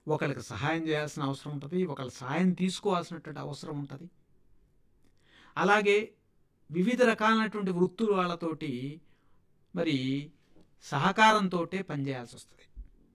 ఒకళ్ళకి సహాయం చేయాల్సిన అవసరం ఉంటుంది ఒకళ్ళ సహాయం తీసుకోవాల్సినటువంటి అవసరం ఉంటుంది అలాగే వివిధ రకాలైనటువంటి వృత్తుల వాళ్ళతోటి మరి సహకారంతో పనిచేయాల్సి వస్తుంది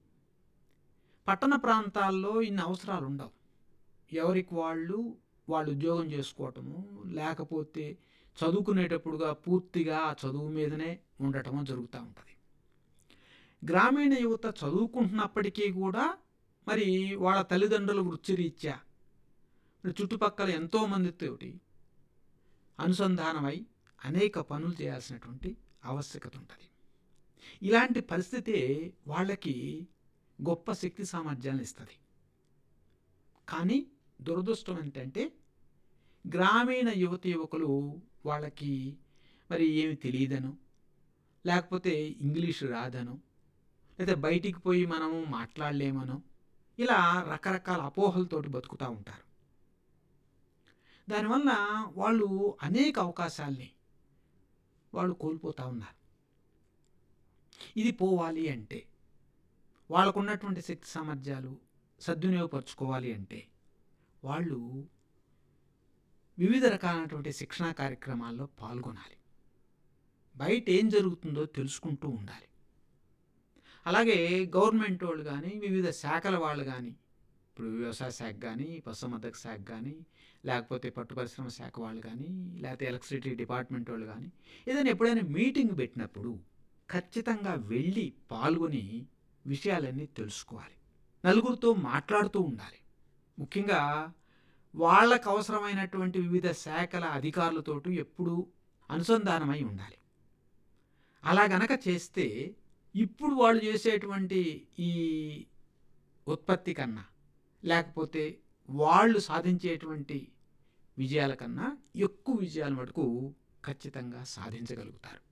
పట్టణ ప్రాంతాల్లో ఇన్ని అవసరాలు ఉండవు ఎవరికి వాళ్ళు వాళ్ళు ఉద్యోగం చేసుకోవటము లేకపోతే చదువుకునేటప్పుడుగా పూర్తిగా ఆ చదువు మీదనే ఉండటము జరుగుతూ ఉంటుంది గ్రామీణ యువత చదువుకుంటున్నప్పటికీ కూడా మరి వాళ్ళ తల్లిదండ్రుల వృత్తిరీత్యా మరి చుట్టుపక్కల ఎంతోమందితోటి అనుసంధానమై అనేక పనులు చేయాల్సినటువంటి ఆవశ్యకత ఉంటుంది ఇలాంటి పరిస్థితి వాళ్ళకి గొప్ప శక్తి సామర్థ్యాలను ఇస్తుంది కానీ దురదృష్టం ఏంటంటే గ్రామీణ యువత యువకులు వాళ్ళకి మరి ఏమి తెలియదను లేకపోతే ఇంగ్లీషు రాదను లేదా బయటికి పోయి మనము మాట్లాడలేమను ఇలా రకరకాల అపోహలతోటి బతుకుతూ ఉంటారు దానివల్ల వాళ్ళు అనేక అవకాశాల్ని వాళ్ళు కోల్పోతూ ఉన్నారు ఇది పోవాలి అంటే వాళ్ళకున్నటువంటి శక్తి సామర్థ్యాలు సద్వినియోగపరచుకోవాలి అంటే వాళ్ళు వివిధ రకాలైనటువంటి శిక్షణా కార్యక్రమాల్లో పాల్గొనాలి బయట ఏం జరుగుతుందో తెలుసుకుంటూ ఉండాలి అలాగే గవర్నమెంట్ వాళ్ళు కానీ వివిధ శాఖల వాళ్ళు కానీ ఇప్పుడు వ్యవసాయ శాఖ కానీ పశుసంవర్ధక శాఖ కానీ లేకపోతే పట్టు పరిశ్రమ శాఖ వాళ్ళు కానీ లేకపోతే ఎలక్ట్రిసిటీ డిపార్ట్మెంట్ వాళ్ళు కానీ ఏదైనా ఎప్పుడైనా మీటింగ్ పెట్టినప్పుడు ఖచ్చితంగా వెళ్ళి పాల్గొని విషయాలన్నీ తెలుసుకోవాలి నలుగురితో మాట్లాడుతూ ఉండాలి ముఖ్యంగా వాళ్ళకు అవసరమైనటువంటి వివిధ శాఖల అధికారులతోటి ఎప్పుడూ అనుసంధానమై ఉండాలి అలా గనక చేస్తే ఇప్పుడు వాళ్ళు చేసేటువంటి ఈ ఉత్పత్తి కన్నా లేకపోతే వాళ్ళు సాధించేటువంటి విజయాల కన్నా ఎక్కువ విజయాల మటుకు ఖచ్చితంగా సాధించగలుగుతారు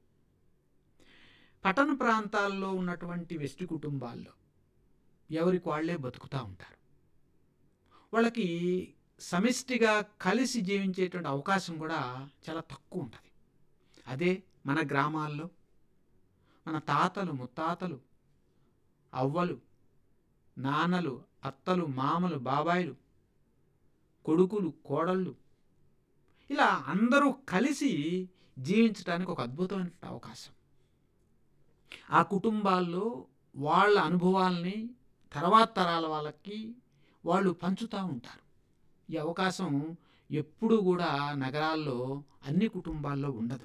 పట్టణ ప్రాంతాల్లో ఉన్నటువంటి వెస్టి కుటుంబాల్లో ఎవరికి వాళ్ళే బతుకుతూ ఉంటారు వాళ్ళకి సమిష్టిగా కలిసి జీవించేటువంటి అవకాశం కూడా చాలా తక్కువ ఉంటుంది అదే మన గ్రామాల్లో మన తాతలు ముత్తాతలు అవ్వలు నాన్నలు అత్తలు మామలు బాబాయిలు కొడుకులు కోడళ్ళు ఇలా అందరూ కలిసి జీవించడానికి ఒక అద్భుతమైన అవకాశం ఆ కుటుంబాల్లో వాళ్ళ అనుభవాల్ని తర్వాత తరాల వాళ్ళకి వాళ్ళు పంచుతూ ఉంటారు ఈ అవకాశం ఎప్పుడూ కూడా నగరాల్లో అన్ని కుటుంబాల్లో ఉండదు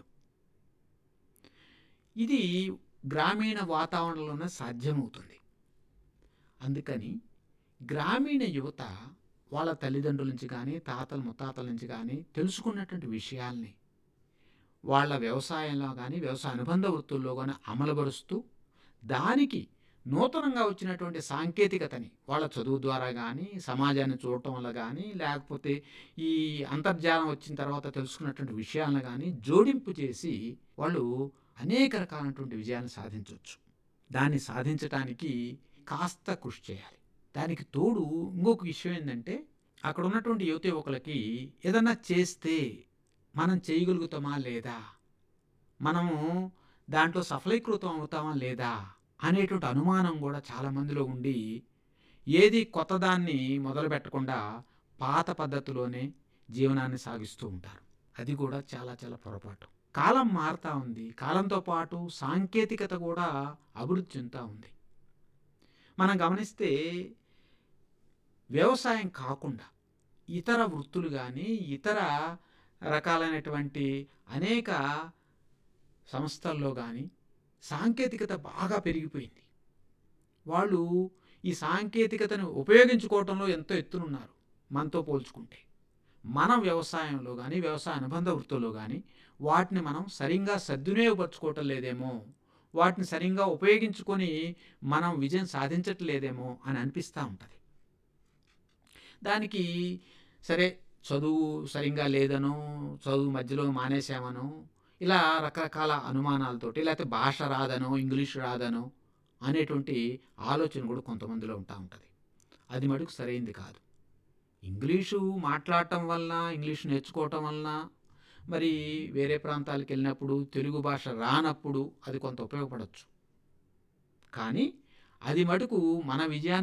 ఇది గ్రామీణ వాతావరణంలోనే సాధ్యమవుతుంది అందుకని గ్రామీణ యువత వాళ్ళ తల్లిదండ్రుల నుంచి కానీ తాతల ముత్తాతల నుంచి కానీ తెలుసుకున్నటువంటి విషయాల్ని వాళ్ళ వ్యవసాయంలో కానీ వ్యవసాయ అనుబంధ వృత్తుల్లో కానీ అమలుపరుస్తూ దానికి నూతనంగా వచ్చినటువంటి సాంకేతికతని వాళ్ళ చదువు ద్వారా కానీ సమాజాన్ని చూడటం వల్ల కానీ లేకపోతే ఈ అంతర్జాలం వచ్చిన తర్వాత తెలుసుకున్నటువంటి విషయాలను కానీ జోడింపు చేసి వాళ్ళు అనేక రకాలైనటువంటి విజయాలను సాధించవచ్చు దాన్ని సాధించటానికి కాస్త కృషి చేయాలి దానికి తోడు ఇంకొక విషయం ఏంటంటే అక్కడ ఉన్నటువంటి యువత యువకులకి ఏదన్నా చేస్తే మనం చేయగలుగుతామా లేదా మనము దాంట్లో సఫలీకృతం అవుతామా లేదా అనేటువంటి అనుమానం కూడా చాలామందిలో ఉండి ఏది కొత్తదాన్ని మొదలు పెట్టకుండా పాత పద్ధతిలోనే జీవనాన్ని సాగిస్తూ ఉంటారు అది కూడా చాలా చాలా పొరపాటు కాలం మారుతూ ఉంది కాలంతో పాటు సాంకేతికత కూడా అభివృద్ధి చెందుతూ ఉంది మనం గమనిస్తే వ్యవసాయం కాకుండా ఇతర వృత్తులు కానీ ఇతర రకాలైనటువంటి అనేక సంస్థల్లో కానీ సాంకేతికత బాగా పెరిగిపోయింది వాళ్ళు ఈ సాంకేతికతను ఉపయోగించుకోవటంలో ఎంతో ఎత్తునున్నారు మనతో పోల్చుకుంటే మన వ్యవసాయంలో కానీ వ్యవసాయ అనుబంధ వృత్తుల్లో కానీ వాటిని మనం సరిగ్గా సద్వినియోగపరచుకోవటం లేదేమో వాటిని సరిగ్గా ఉపయోగించుకొని మనం విజయం సాధించట్లేదేమో అని అనిపిస్తూ ఉంటుంది దానికి సరే చదువు సరిగ్గా లేదనో చదువు మధ్యలో మానేసామనో ఇలా రకరకాల అనుమానాలతోటి లేకపోతే భాష రాదనో ఇంగ్లీష్ రాదనో అనేటువంటి ఆలోచన కూడా కొంతమందిలో ఉంటా ఉంటుంది అది మటుకు సరైంది కాదు ఇంగ్లీషు మాట్లాడటం వలన ఇంగ్లీష్ నేర్చుకోవటం వలన మరి వేరే ప్రాంతాలకు వెళ్ళినప్పుడు తెలుగు భాష రానప్పుడు అది కొంత ఉపయోగపడవచ్చు కానీ అది మటుకు మన విజయాన్ని